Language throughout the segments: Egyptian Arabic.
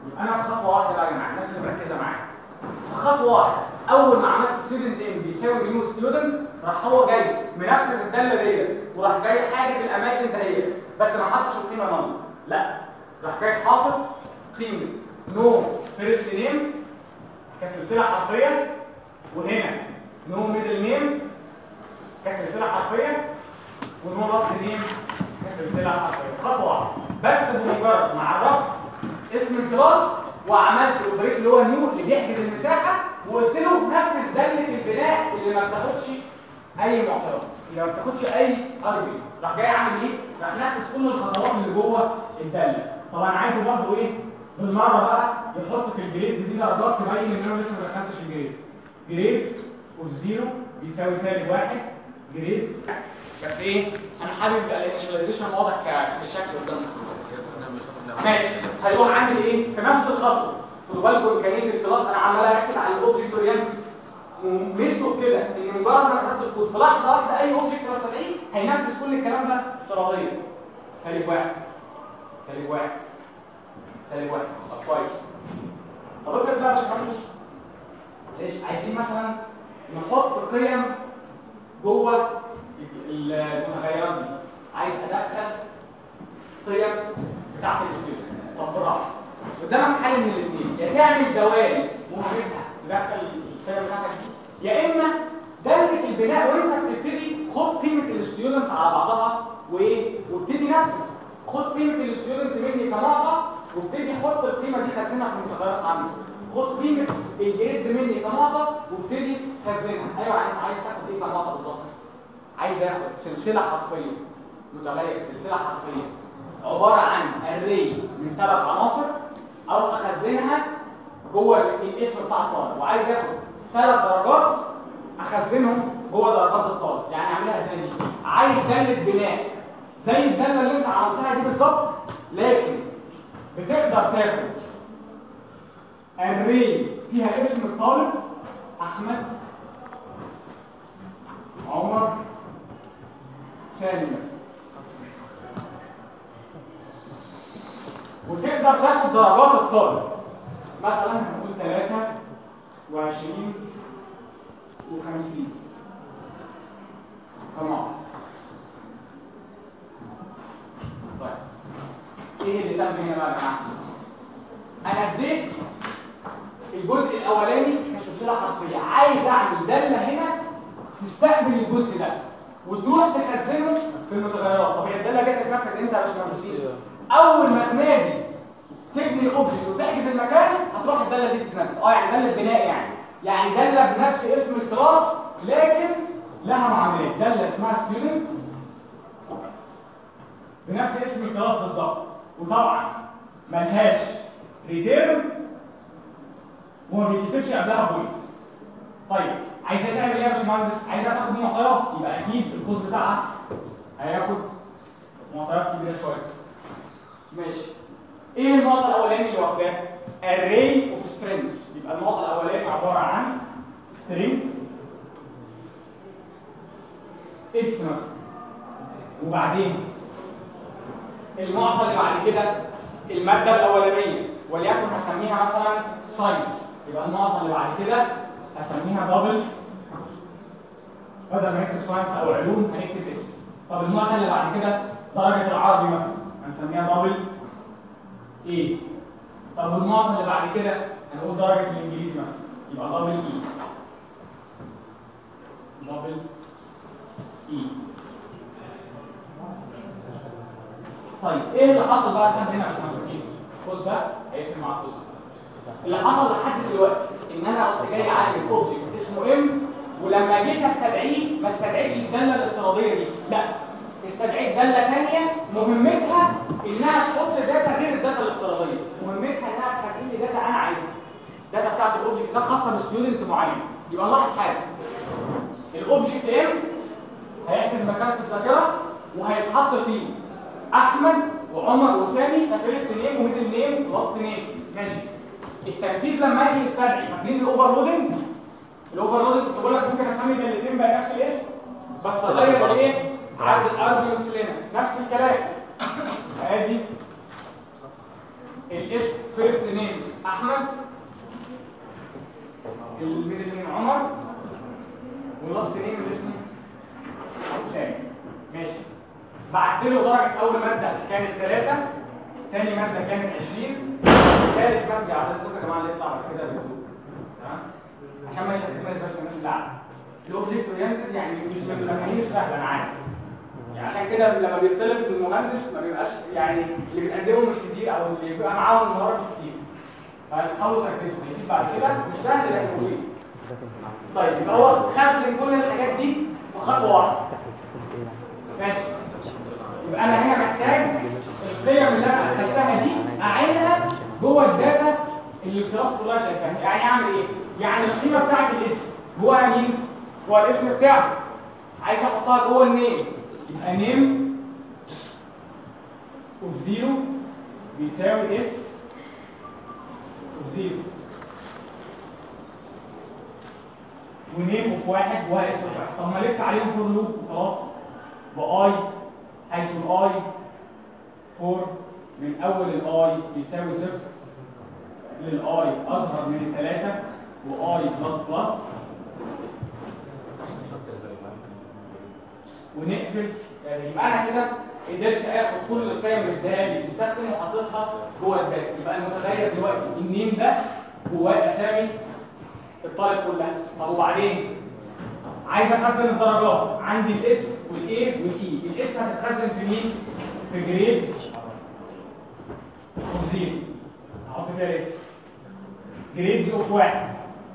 انا في خطوه واحده بقى يا جماعه الناس اللي مركزه معايا في خطوه واحده اول ما عملت ستودنت ان بيساوي نيو ستودنت راح هو جاي منفذ الداله ديت وراح جاي حاجز الاماكن دهيت بس ما حطش القيمه نمبر لا راح جاي حاطط قيمه نو فيرست نيم كسلسله حرفيه وهنا نو ميدل نيم كسلسله حرفيه ونو لاست نيم كسلسله حرفيه خطوه واحده بس بمجرد ما عرفت اسم الكلاس وعملت الاوبريت اللي هو نيو اللي بيحجز المساحه وقلت له نفذ داله البناء اللي ما بتاخدش اي معطيات اللي ما بتاخدش اي ارجل راح جاي عامل ايه راح نفذ كل الخطوات اللي جوه الداله طبعا عايزه برضه ايه بالمره بقى يحط في الجريدز دي درجات تبين ان انا لسه ما دخلتش الجريدز جريدز اوف زيرو بيساوي سالب واحد جريدز بس ايه انا حابب الانيشاليزيشن واضح ك- بالشكل قدامكم ماشي هيقوم عامل ايه في نفس الخطوه خدوا بالكم امكانيه الكلاس انا عمال اركز على الاوبجكت اورينت وميزته في كده ان مجرد ما كتبت الكود في لحظه واحده اي اوبجكت بستدعيه هينفذ كل الكلام ده افتراضيا سالب واحد سالب واحد سالب واحد طب كويس طب افرض بقى يا باشمهندس ليش عايزين مثلا نحط قيم جوه المتغيرات دي عايز ادخل قيم بتاعت الستودنت طب براحه قدامك حل من الاثنين يا تعمل دوالي مهمتها تدخل القيم بتاعتك دي يا اما داله البناء وانت بتبتدي خد قيمه الستودنت على بعضها وايه وابتدي نفذ خد قيمه الستودنت مني كنقطه وابتدي حط القيمه دي خزنها في المتغيرات عندك خد قيمه الجريدز مني كنقطه وابتدي خزنها ايوه انت عايز تاخد ايه كنقطه بالظبط عايز اخد سلسله حرفيه متغير سلسله حرفيه عباره عن اري من ثلاث عناصر اروح اخزنها جوه الاسم بتاع الطالب وعايز اخد ثلاث درجات اخزنهم جوه درجات الطالب يعني اعملها زي دي عايز داله بناء زي الداله اللي انت عملتها دي بالظبط لكن بتقدر تاخد اري فيها اسم الطالب احمد عمر سامي مثلا وتقدر تاخد درجات الطالب مثلا هنقول 23 و50 تمام طيب ايه اللي تم هنا بقى يا جماعه انا اديت الجزء الاولاني كسلسله حرفيه عايز اعمل داله هنا تستقبل الجزء ده وتروح تخزنه في المتغيرات طب هي الداله دي هتتنفذ امتى يا باشمهندسين اول ما تنادي تبني الاوبجكت وتحجز المكان هتروح الداله دي تتنفذ اه يعني داله بناء يعني يعني داله بنفس اسم الكلاس لكن لها معاملات داله اسمها ستودنت بنفس اسم الكلاس بالظبط وطبعا ملهاش ريتيرن وما بيتكتبش قبلها بوينت طيب عايزها تعمل ايه يا باشمهندس عايزها تاخد معطيات يبقى اكيد القوس بتاعها هياخد معطيات كبيره شويه ماشي ايه النقطه الاولانيه اللي واخداها array of strings يبقى النقطه الاولانيه عباره عن string اس مثلا وبعدين النقطه اللي بعد كده الماده الاولانيه وليكن هسميها مثلا ساينس يبقى النقطه اللي بعد كده هسميها دبل بدل ما نكتب ساينس او علوم هنكتب اس طب النقطه اللي بعد كده درجه العربي مثلا هنسميها دبل ايه طب النقطه اللي بعد كده هنقول درجه الانجليزي مثلا يبقى دبل اي دبل اي طيب ايه اللي حصل بقى لحد هنا يا باشمهندسين بص بقى هيقفل معاك بص اللي حصل لحد دلوقتي ان انا كنت جاي اعلم اوبجكت اسمه ام ولما جيت استدعيه ما استدعيتش الداله الافتراضيه دي لا استدعيت داله ثانيه مهمتها انها تحط داتا غير الداتا الافتراضيه مهمتها انها تخزن لي داتا انا عايزها الداتا بتاعت الاوبجكت ده خاصه بستودنت معين يبقى نلاحظ حاجه الاوبجكت ام هيحجز مكان في الذاكره وهيتحط فيه احمد وعمر وسامي كفيرست نيم وميدل نيم ولاست نيم ماشي التنفيذ لما يجي يستدعي فاكرين الاوفرلودنج الاوفرلودنج كنت بقول لك ممكن اسمي دالتين بقى نفس الاسم بس اغير ايه عدد الارجيومنتس لنا نفس الكلام ادي الاسم فيرست نيم احمد الميدل نيم عمر واللاست نيم الاسم سامي ماشي بعت له درجه اول ماده كانت 3 ثاني ماده كانت 20 ثالث ماده على اساس يا جماعه اللي يطلع بعد كده بهدوء تمام عشان مش هتتميز بس الناس اللي قاعده الاوبجكت اورينتد يعني مش من المفاهيم السهله انا عارف يعني عشان كده لما بيطلب من المهندس ما بيبقاش يعني اللي بيتقدموا مش كتير او اللي بيبقى معاهم المهارات مش كتير فحاولوا تركزوا هيفيد بعد كده مش سهل لكن مفيد طيب يبقى هو خزن كل الحاجات دي في خطوه واحده ماشي يبقى انا هنا محتاج القيم اللي انا اخدتها دي اعينها جوه الداتا اللي الكلاس كلها شايفاها يعني اعمل ايه يعني القيمه بتاعت الاس جواها مين جوه الاسم بتاعه عايز احطها جوه النيم يبقى نيم اوف زيرو بيساوي اس اوف زيرو ونيم اوف واحد جواها اس اوف واحد طب ما الف عليهم فور لوب وخلاص واي حيث الاي فور من اول الاي بيساوي صفر للاي اصغر من الثلاثه واي بلس بلس ونقفل يعني يبقى انا كده قدرت اخد كل القيم اللي اداها لي المستخدم وحاططها جوه الداتا يبقى المتغير دلوقتي النيم ده جواه اسامي الطالب كلها طب وبعدين عايز اخزن الدرجات عندي الاس والاي والاي الاس هتتخزن في مين في جريد اوف زيرو احط فيها الاس جريدز اوف واحد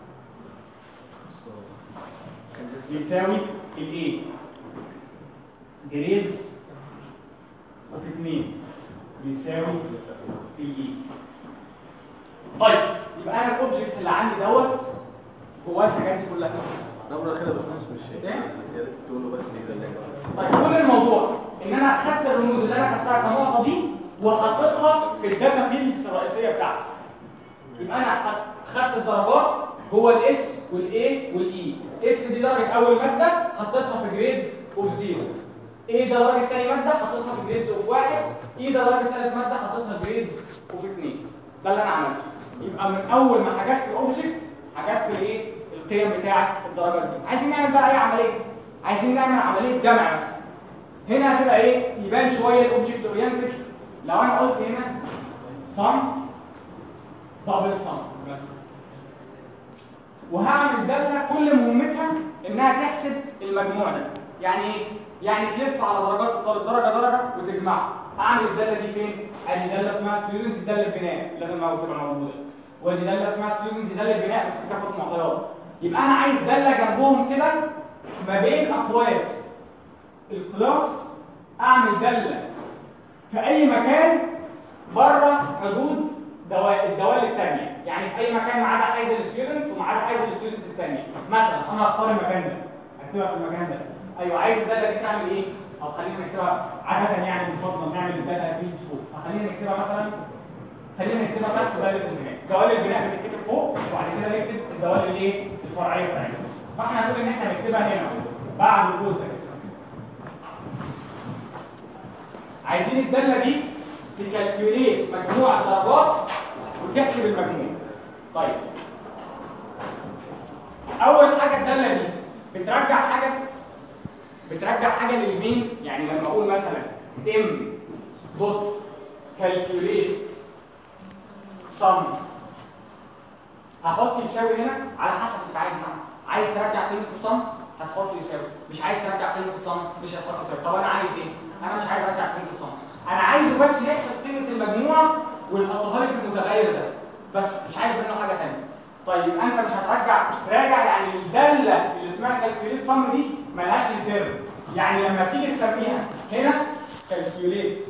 يساوي الاي جريدز اوف اثنين بيساوي الاي طيب يبقى انا الاوبجكت اللي عندي دوت جواه الحاجات دي كلها نبرة كده بالنص مش شيء إيه؟ يا ريت تقولوا بس يدلك طيب كل الموضوع ان انا خدت الرموز اللي انا خدتها كنقطه دي وحطيتها في الداتا فيلدز الرئيسيه بتاعتي يبقى انا خدت- خدت الدرجات جوه الاس والاي والاي اس دي درجه اول ماده حطيتها في جريدز اوف زيرو ايه ده درجه ثاني ماده حطيتها في جريدز اوف واحد ايه ده درجه ثالث ماده حطيتها في جريدز اوف اثنين ده اللي انا عملته يبقى من اول ما حجزت الاوبجكت حجزت الايه القيم بتاعه الدرجات دي عايزين نعمل بقى اي عمليه عايزين نعمل عمليه جمع مثلا هنا هتبقى ايه يبان شويه الاوبجكت اورينتد لو انا قلت هنا sum دبل sum مثلا وهعمل داله كل مهمتها انها تحسب المجموع ده يعني ايه يعني تلف على درجات الطالب درجه درجه وتجمعها اعمل الداله دي فين ادي داله اسمها ستودنت داله البناء لازم أهو تبقى موجوده ودي داله اسمها ستودنت داله البناء بس بتاخد معطيات يبقى انا عايز داله جنبهم كده ما بين اقواس الكلاس اعمل داله في اي مكان بره حدود دوا- الدوال الثانيه يعني في اي مكان ما عدا حيز الستودنت وما عدا حيز الستودنت الثانيه مثلا انا هختار المكان ده هكتبها في المكان ده ايوه عايز الداله دي تعمل ايه او خلينا نكتبها عاده يعني بنفضل نعمل الداله دي فوق فخلينا نكتبها مثلا خلينا نكتبها تحت دوال البناء دوال البناء بتتكتب فوق وبعد كده نكتب الدوال الايه الفرعيه بتاعتنا فاحنا هنقول ان احنا نكتبها هنا مثلا بعد الجزء ده عايزين الداله دي تكالكوليت مجموع الدرجات وتحسب المجموع طيب اول حاجه الداله دي بترجع حاجه بترجع حاجه للمين يعني لما اقول مثلا ام دوت كالكوليت sum هحط يساوي هنا على حسب انت عايز اعمل عايز ترجع قيمه الصم هتحط يساوي مش عايز ترجع قيمه الصم مش هتحط يساوي طب انا عايز ايه انا مش عايز ارجع قيمه الصم انا عايزه بس يحسب قيمه المجموع ويحطها لي في المتغير ده بس مش عايز منه حاجه ثانيه طيب انت مش هترجع راجع يعني الداله اللي اسمها كالكوليت صم دي ملهاش انترن يعني لما تيجي تسميها هنا كالكوليت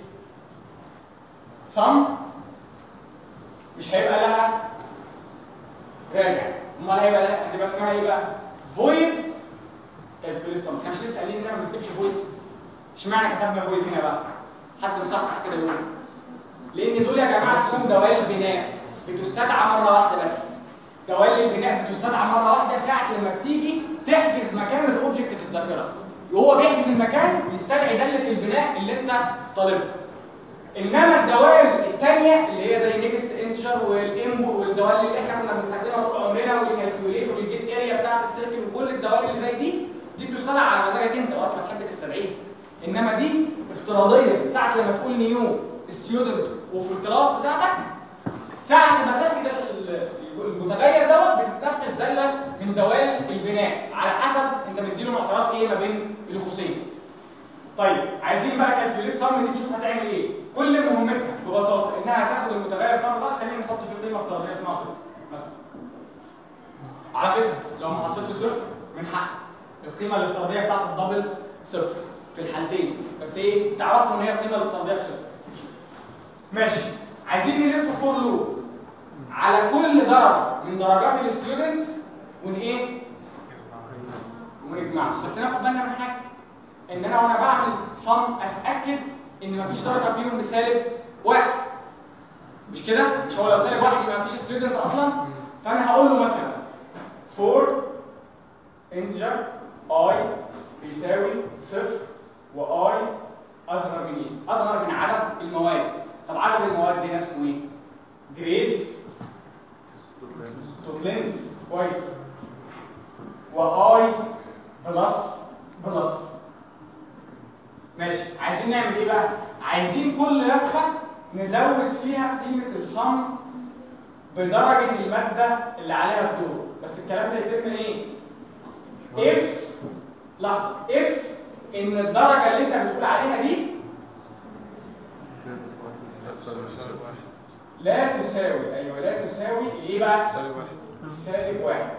صم مش هيبقى لها راجع امال هيبقى لها هتبقى اسمها ايه بقى فويد كالكوليت صم كانش لسه قايلين ان انا ما بكتبش فويد اشمعنى كتبنا فويد هنا بقى حد مصحصح كده يقول لان دول يا جماعه اسمهم دوائر بناء بتستدعى مره واحده بس دوائر البناء بتستدعى مره واحده ساعه لما بتيجي تحجز مكان الاوبجكت في الذاكره وهو بيحجز المكان بيستدعي داله البناء اللي انت طالبها انما الدوال الثانيه اللي هي زي نيكست انتشر والامبو والدوال اللي احنا كنا بنستخدمها طول عمرنا والكالكوليت والجيت اريا بتاعت السيركل وكل الدوال اللي زي دي دي بتشتغل على مزاجك انت وقت ما تحب تستدعيها انما دي افتراضيه ساعه لما تقول نيو ستودنت وفي الكلاس بتاعتك ساعه ما تركز ال- المتغير دوت بتتنفذ داله من دوال البناء على حسب انت مديله معطيات ايه ما بين القوسين طيب عايزين بقى كالكوليت سم دي نشوف هتعمل ايه كل مهمتها ببساطه انها تاخد المتغير سم ده خلينا نحط فيه قيمه افتراضيه اسمها صفر مثلا على فكره لو ما حطيتش صفر من حق القيمه الافتراضيه بتاعت الدبل صفر في الحالتين بس ايه تعرفوا ان هي القيمه الافتراضيه بصفر ماشي عايزين نلف فور لوب على كل درجه من درجات الستودنت ون ايه ونجمعها بس ناخد بالنا من حاجه ان انا وانا بعمل صم اتاكد ان مفيش درجه فيهم بسالب واحد مش كده مش هو لو سالب واحد يبقى مفيش ستودنت اصلا فانا هقول له مثلا فور انتجر اي بيساوي صفر واي اصغر من ايه اصغر من عدد المواد طب عدد المواد هنا اسمه ايه جريدز توتلينز كويس واي بلس بلس ماشي عايزين نعمل ايه بقى عايزين كل لفه نزود فيها قيمه الصم بدرجه الماده اللي عليها الدور بس الكلام ده يتم ايه اف لحظه اف ان الدرجه اللي انت بتقول عليها دي لا تساوي ايوه لا تساوي ايه بقى سالب واحد سالب واحد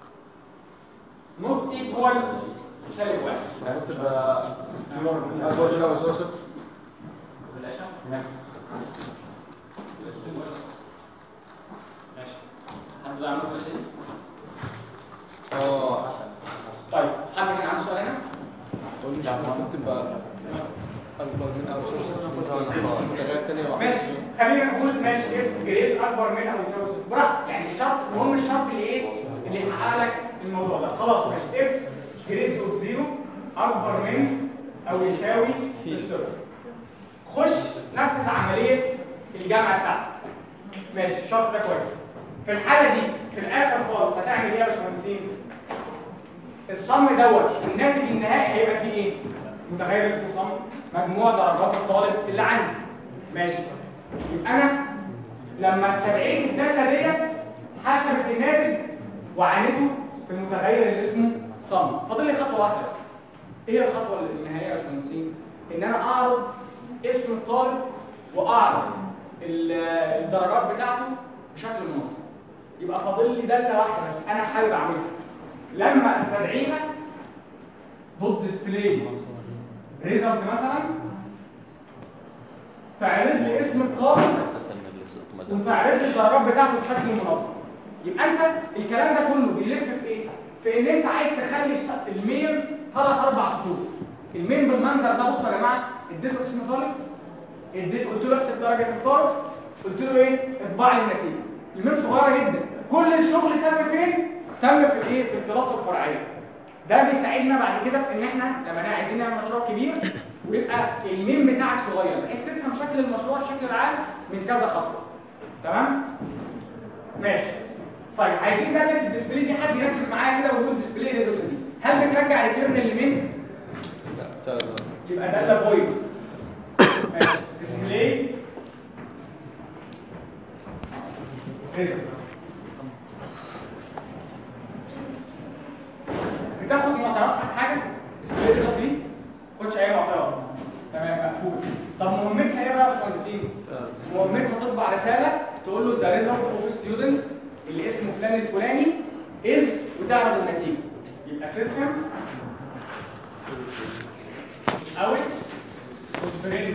نوت ايكوال سالب واحد يعني تبقى اول شيء بس هو صفر ماشي حد بقى عنده مشاكل اه طيب حد كان عنده سؤال هنا قول مش المفروض تبقى اكبر من او يساوي صفر متغير تاني واحد ماشي خلينا نقول ماشي اف جريد اكبر من او يساوي صفر براحتك يعني الشرط المهم الشرط اللي ايه اللي يحقق لك الموضوع ده خلاص ماشي اف جريد اوف زيرو اكبر من او يساوي الصفر خش نفذ عمليه الجمع بتاعتك ماشي الشرط ده كويس في الحاله دي في الاخر خالص هتعمل ايه يا باشمهندسين الصم دوت الناتج النهائي هيبقى فيه ايه متغير اسمه صم مجموع درجات الطالب اللي عندي ماشي يبقى انا لما استدعيت الداتا ديت حسبت الناتج وعانته في المتغير اللي اسمه صم فاضل لي خطوه واحده بس ايه هي الخطوه النهائيه يا باشمهندسين ان انا اعرض اسم الطالب واعرض ال- الدرجات بتاعته بشكل منظم يبقى فاضل لي داتا واحده بس انا حابب اعملها لما استدعيها دوت ديسبلاي ريزلت مثلا تعرض لي اسم الطالب اساسا اللي صوته مزاج وتعرض لي الدرجات بتاعته بشكل منظم يبقى انت الكلام ده كله بيلف في ايه في ان انت عايز تخلي الس- الميم ثلاث اربع سطور الميم بالمنظر ده بصوا يا جماعه اديته اسم طالب اديته قلت له احسب درجه الطالب قلت له ايه اطبع لي النتيجه الميم صغيره جدا كل الشغل تم فين تم في الايه في الدراسه الفرعيه ده بيساعدنا بعد كده في ان احنا لما نبقى عايزين نعمل مشروع كبير ويبقى الميم بتاعك صغير بحيث تفهم شكل المشروع الشكل العام من كذا خطوه تمام ماشي طيب عايزين داتا الديسبلاي دي حد يركز معايا كده ويقول ديسبلاي ريزلت دي هل بترجع ريتيرن لمين لا تا- يبقى ده لا فويد ماشي ديسبلاي ريزلت بتاخد معطيات عن حاجه ديسبلاي ريزلت دي ما تاخدش اي معطيات تمام مقفول طب مهمتها ايه بقى يا باشمهندسين مهمتها تطبع رساله تقول له ذا ريزلت اوف ستودنت اللي اسمه فلان الفلاني از وتعرض النتيجه يبقى سيستم اوت برنت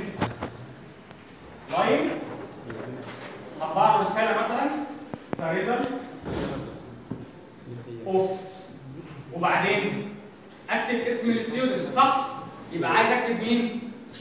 لاين هطبع له رساله مثلا ذا ريزلت اوف وبعدين اكتب اسم الستودنت صح يبقى عايز اكتب مين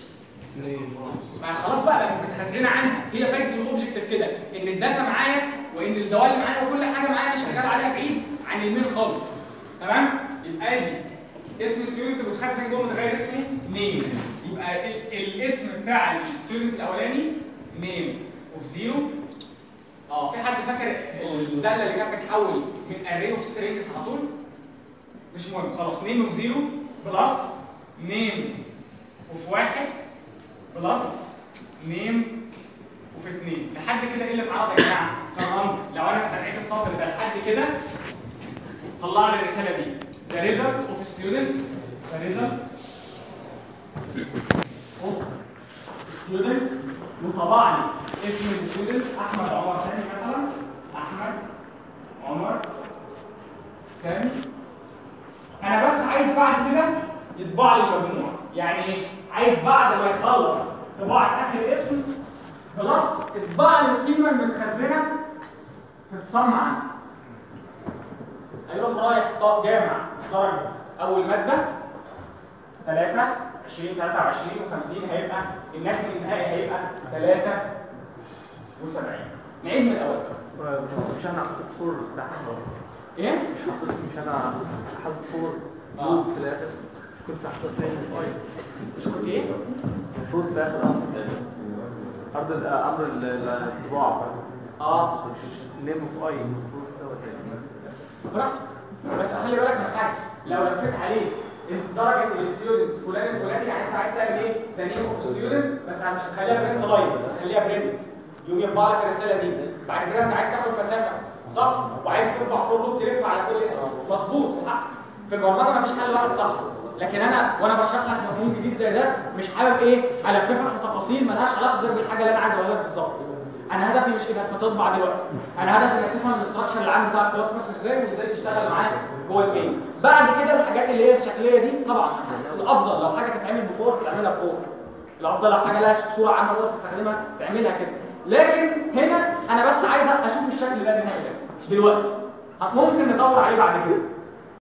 ما خلاص بقى لما متخزنه عندي هي فايده الاوبجكت في كده ان الداتا معايا وان الدوال معايا وكل حاجه معايا انا شغال عليها بعيد عن المين خالص تمام يبقى ادي اسم ستودنت متخزن جوه متغير اسمه نيم يبقى يبقى ال- الاسم بتاع الستودنت الاولاني نيم اوف زيرو اه في حد فاكر الداله اللي كانت بتحول من اري اوف سترينجز على طول مش مهم خلاص نيم اوف زيرو بلس نيم اوف واحد بلس نيم اوف اتنين لحد كده ايه اللي اتعرض يا جماعه تمام لو انا استدعيت السطر ده لحد كده طلع لي الرساله دي the result of student the result of student وطبع لي اسم الستودنت احمد عمر سامي مثلا احمد عمر سامي انا بس عايز بعد كده يطبع لي المجموع يعني ايه عايز بعد ما يخلص طباعه اخر اسم خلاص اطبع لي القيمه المتخزنه في الصم عندي هيروح رايح طب جامع درجه اول ماده 3 20 23 و50 هيبقى الناتج النهائي هيبقى 73 نعيد من الاول بس مش انا حطيت فور تحت ايه مش حطيت مش انا حاطط فور آه. لوب في الاخر مش كنت حاطط فين في اي مش كنت ايه المفروض في اخر امر ارض ال- امر ال- ال- الطباعه اه نيم اوف اي المفروض دوت براحتك بس خلي بالك من حاجه لو لفيت عليه درجه الستودنت فلان الفلاني يعني انت عايز تعمل ايه؟ ذا نيم اوف ستودنت بس مش هتخليها برنت لاين هتخليها برنت يقوم يطبع لك الرساله دي بعد كده انت عايز تاخد مسافه صح؟ وعايز تطبع فور لوب تلف على كل اسم مظبوط حق في البرمجه مفيش حل واحد صح لكن انا وانا بشرح لك مفهوم جديد زي ده مش حابب ايه الففك في تفاصيل مالهاش علاقه غير بالحاجه اللي انا عايز اقولها لك بالظبط انا هدفي مش انك تطبع دلوقتي انا هدفي انك تفهم الاستراكشر اللي عندي بتاع الكلاس ماشي ازاي وازاي تشتغل معاه جوه المين بعد كده الحاجات اللي هي الشكليه دي طبعا الافضل لو حاجه تتعمل بفور تعملها بفور الافضل لو حاجه لها صوره عامه تقدر تستخدمها تعملها كده لكن هنا انا بس عايز اشوف الشكل ده النهائي ده دلوقتي ممكن ندور عليه بعد كده